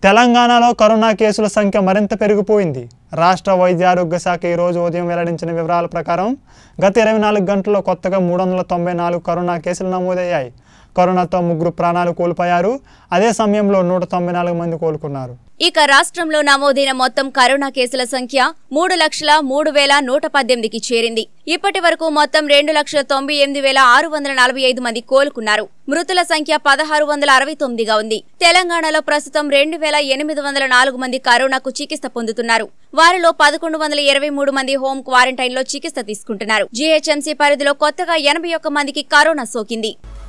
తెలంగాణలో కరోనా కేసుల సంఖ్య మరింత పెరిగిపోయింది రాష్ట్ర వైద్య ఆరోగ్య శాఖ ఈ రోజు ఉదయం వెల్లడించిన వివరాల ప్రకారం గత ఇరవై నాలుగు గంటల్లో కొత్తగా మూడు వందల తొంభై నాలుగు కరోనా కేసులు నమోదయ్యాయి కరోనాతో ముగ్గురు ప్రాణాలు కోల్పోయారు అదే సమయంలో నూట తొంభై నాలుగు మంది కోలుకున్నారు ఇక రాష్ట్రంలో నమోదైన మొత్తం కరోనా కేసుల సంఖ్య మూడు లక్షల మూడు వేల నూట పద్దెనిమిదికి చేరింది ఇప్పటి వరకు మొత్తం రెండు లక్షల తొంభై ఎనిమిది వేల ఆరు వందల నలభై ఐదు మంది కోలుకున్నారు మృతుల సంఖ్య పదహారు వందల అరవై తొమ్మిదిగా ఉంది తెలంగాణలో ప్రస్తుతం రెండు వేల ఎనిమిది వందల నాలుగు మంది కరోనాకు చికిత్స పొందుతున్నారు వారిలో పదకొండు వందల ఇరవై మూడు మంది హోం క్వారంటైన్ లో చికిత్స తీసుకుంటున్నారు జీహెచ్ఎంసీ పరిధిలో కొత్తగా ఎనభై ఒక్క మందికి కరోనా సోకింది